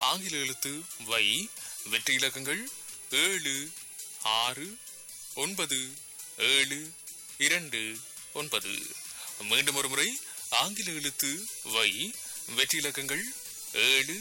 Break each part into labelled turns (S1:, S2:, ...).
S1: ஆங்கில எழுத்து வை வெற்றி இலக்கங்கள் ஏழு ஆறு ஒன்பது ஏழு இரண்டு ஒன்பது மீண்டும் ஒரு முறை ஆங்கில எழுத்து வை வெற்றி இலக்கங்கள் ஏழு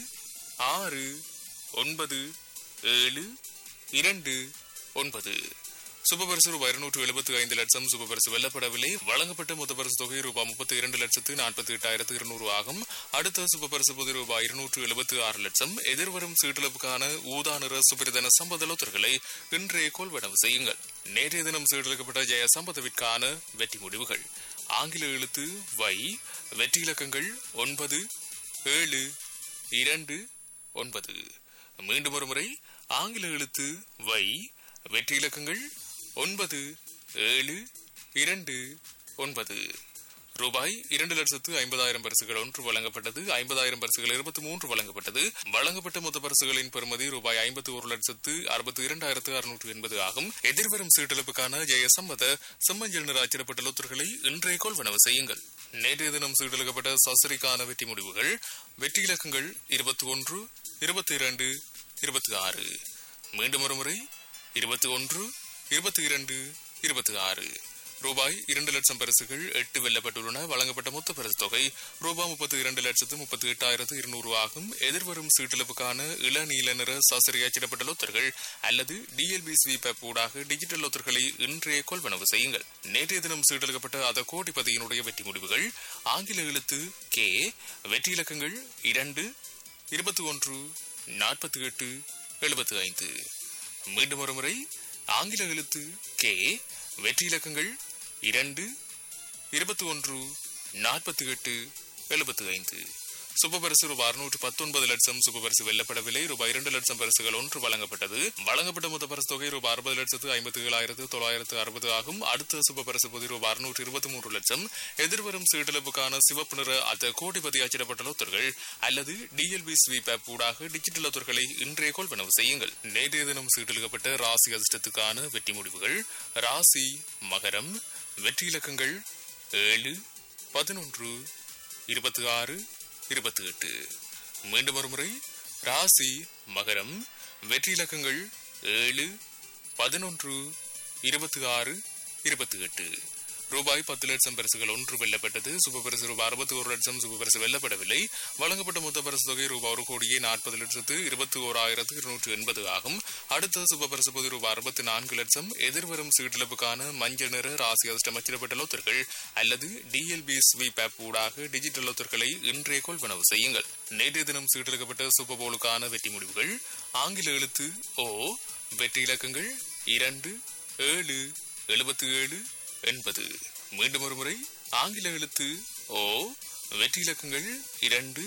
S1: ஆறு ஒன்பது ஏழு இரண்டு ஒன்பது சுபபரிசு ரூபாய் இருநூற்று எழுபத்தி ஐந்து லட்சம் சுபபரிசு வெல்லப்படவில்லை வழங்கப்பட்ட மொத்த பரிசு தொகை ரூபாய் முப்பத்தி இரண்டு லட்சத்து நாற்பத்தி எட்டாயிரத்து இருநூறு ஆகும் அடுத்த சுபபரிசு பொது ரூபாய் இருநூற்று எழுபத்தி ஆறு லட்சம் எதிர்வரும் சீட்டிழப்புக்கான ஊதா நிற சுபிரதன சம்பதலோத்தர்களை இன்றைய கொள்வனவு செய்யுங்கள் நேற்றைய தினம் சீட்டிழக்கப்பட்ட ஜெய சம்பதவிற்கான வெற்றி முடிவுகள் ஆங்கில எழுத்து வை வெற்றி இலக்கங்கள் ஒன்பது ஏழு இரண்டு ஒன்பது மீண்டும் ஒரு முறை ஆங்கில எழுத்து வை வெற்றி இலக்கங்கள் ஒன்பது ஏழு இரண்டு ஒன்பது ரூபாய் இரண்டு லட்சத்து ஐம்பதாயிரம் பரிசுகள் ஒன்று வழங்கப்பட்டது ஐம்பதாயிரம் பரிசுகள் இருபத்தி மூன்று வழங்கப்பட்டது வழங்கப்பட்ட மொத்த பரிசுகளின் பெறுமதி ரூபாய் ஐம்பத்தி ஒரு லட்சத்து அறுபத்தி இரண்டாயிரத்து அறுநூற்று எண்பது ஆகும் எதிர்வரும் சீட்டெழுப்புக்கான ஜெயசம்மத செம்மஞ்சள் நிற அச்சிடப்பட்ட லொத்தர்களை இன்றைய கொள்வனவு செய்யுங்கள் நேற்றைய தினம் சீட்டெழுக்கப்பட்ட சசரிக்கான வெற்றி முடிவுகள் வெற்றி இலக்கங்கள் இருபத்தி ஒன்று இருபத்தி இரண்டு இருபத்தி ஆறு மீண்டும் ஒரு முறை இருபத்தி ஒன்று இருபத்தி இரண்டு இருபத்தி ஆறு ரூபாய் இரண்டு லட்சம் பரிசுகள் எட்டு வெல்லப்பட்டுள்ளன வழங்கப்பட்ட மொத்த பரிசு தொகை ரூபாய் முப்பத்தி இரண்டு லட்சத்து முப்பத்தி எட்டாயிரத்து இருநூறு ஆகும் எதிர்வரும் சீட்டிழப்புக்கான இள நீல நிற சாசரி அச்சிடப்பட்ட லொத்தர்கள் அல்லது டிஎல்பி ஸ்வீப் ஆப் ஊடாக டிஜிட்டல் லொத்தர்களை இன்றைய கொள்வனவு செய்யுங்கள் நேற்றைய தினம் சீட்டெழுக்கப்பட்ட அத கோடிபதியினுடைய வெற்றி முடிவுகள் ஆங்கில எழுத்து கே வெற்றி இலக்கங்கள் இரண்டு இருபத்தி ஒன்று நாற்பத்தி எட்டு எழுபத்தி ஐந்து மீண்டும் ஒரு முறை ஆங்கில எழுத்து கே வெற்றி இலக்கங்கள் இரண்டு இருபத்தி ஒன்று நாற்பத்தி எட்டு எழுபத்தி ஐந்து சுபபரிசு ரூபாய் அறுநூற்று பத்தொன்பது லட்சம் சுபபரிசு வெல்லப்படவில்லை ரூபாய் இரண்டு லட்சம் பரிசுகள் ஒன்று வழங்கப்பட்டது வழங்கப்பட்ட மொத்த பரிசு தொகை ரூபாய் அறுபது லட்சத்து ஐம்பத்தி ஏழாயிரத்து தொள்ளாயிரத்து அறுபது ஆகும் அடுத்த சுபபரிசு பொதி ரூபாய் அறுநூற்று இருபத்தி மூன்று லட்சம் எதிர்வரும் சீட்டளவுக்கான சிவப்பு நிற அத்த கோடிபதி அச்சிடப்பட்ட லொத்தர்கள் அல்லது டிஎல்பி ஸ்வீப் ஆப் ஊடாக டிஜிட்டல் லொத்தர்களை இன்றைய கொள்வனவு செய்யுங்கள் நேற்றைய தினம் சீட்டெழுக்கப்பட்ட ராசி அதிர்ஷ்டத்துக்கான வெற்றி முடிவுகள் ராசி மகரம் வெற்றி இலக்கங்கள் ஏழு பதினொன்று இருபத்தி ஆறு இருபத்தி எட்டு மீண்டும் ஒரு முறை ராசி மகரம் வெற்றி இலக்கங்கள் ஏழு பதினொன்று இருபத்தி ஆறு இருபத்தி எட்டு ரூபாய் பத்து லட்சம் பரிசுகள் ஒன்று வெல்லப்பட்டது சுப பரிசு ரூபாய் அறுபத்தி ஒரு லட்சம் சுப பரிசு வெல்லப்படவில்லை வழங்கப்பட்ட மொத்த பரிசு தொகை ரூபாய் ஒரு கோடியே நாற்பது லட்சத்து இருபத்தி ஓராயிரத்து இருநூற்று எண்பது ஆகும் அடுத்த சுப பரிசு பொது ரூபாய் அறுபத்தி நான்கு லட்சம் எதிர்வரும் சீட்டிழப்புக்கான மஞ்சள் நிற ராசி அதிர்ஷ்டம் அச்சிடப்பட்ட லோத்தர்கள் அல்லது டிஎல்பி ஸ்வீப் ஆப் ஊடாக டிஜிட்டல் லோத்தர்களை இன்றைய கொள்வனவு செய்யுங்கள் நேற்றைய தினம் சீட்டெடுக்கப்பட்ட சூப்பர் போலுக்கான வெற்றி முடிவுகள் ஆங்கில எழுத்து ஓ வெற்றி இலக்கங்கள் இரண்டு ஏழு எழுபத்தி ஏழு எண்பது மீண்டும் ஒரு முறை ஆங்கில எழுத்து ஓ வெற்றி இலக்கங்கள் இரண்டு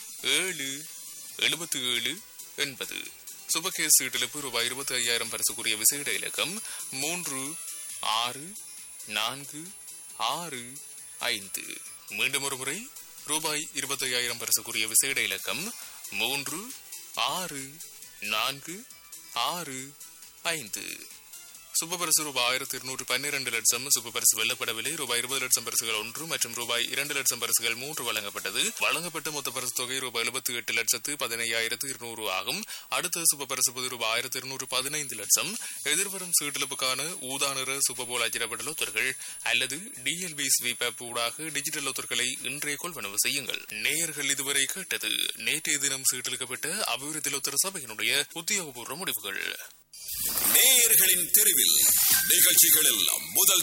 S1: ஏழு எழுபத்தி ஏழு எண்பது சுபகேஸ் சீட்டிழப்பு ரூபாய் இருபத்தி ஐயாயிரம் பரிசுக்குரிய விசேட இலக்கம் மூன்று ஆறு நான்கு ஆறு ஐந்து மீண்டும் ஒரு முறை ரூபாய் இருபத்தி ஐயாயிரம் பரிசுக்குரிய விசேட இலக்கம் மூன்று ஆறு நான்கு ஆறு ஐந்து சுபபரிசு ரூபாய் ஆயிரத்தி இருநூற்று பன்னிரண்டு லட்சம் சுபபரிசு வெல்லப்படவில்லை ரூபாய் இருபது லட்சம் பரிசுகள் ஒன்று மற்றும் ரூபாய் இரண்டு லட்சம் பரிசுகள் மூன்று வழங்கப்பட்டது வழங்கப்பட்ட மொத்த பரிசு தொகை ரூபாய் எழுபத்தி எட்டு லட்சத்து பதினையாயிரத்து இருநூறு ஆகும் அடுத்த சுபபரிசு பொது ரூபாய் ஆயிரத்தி இருநூற்று பதினைந்து லட்சம் எதிர்வரும் சீட்டிழப்புக்கான ஊதா நிற சுபபோல் அச்சிடப்பட்ட லொத்தர்கள் அல்லது டிஎல்பி ஸ்வீப் ஆப் ஊடாக டிஜிட்டல் லொத்தர்களை இன்றைய கொள்வனவு செய்யுங்கள் நேயர்கள் இதுவரை கேட்டது நேற்றைய தினம் சீட்டிழுக்கப்பட்ட அபிவிருத்தி லொத்தர் சபையினுடைய உத்தியோகபூர்வ முடிவுகள்
S2: நேயர்களின் தெருவில் நிகழ்ச்சிகளில் முதல்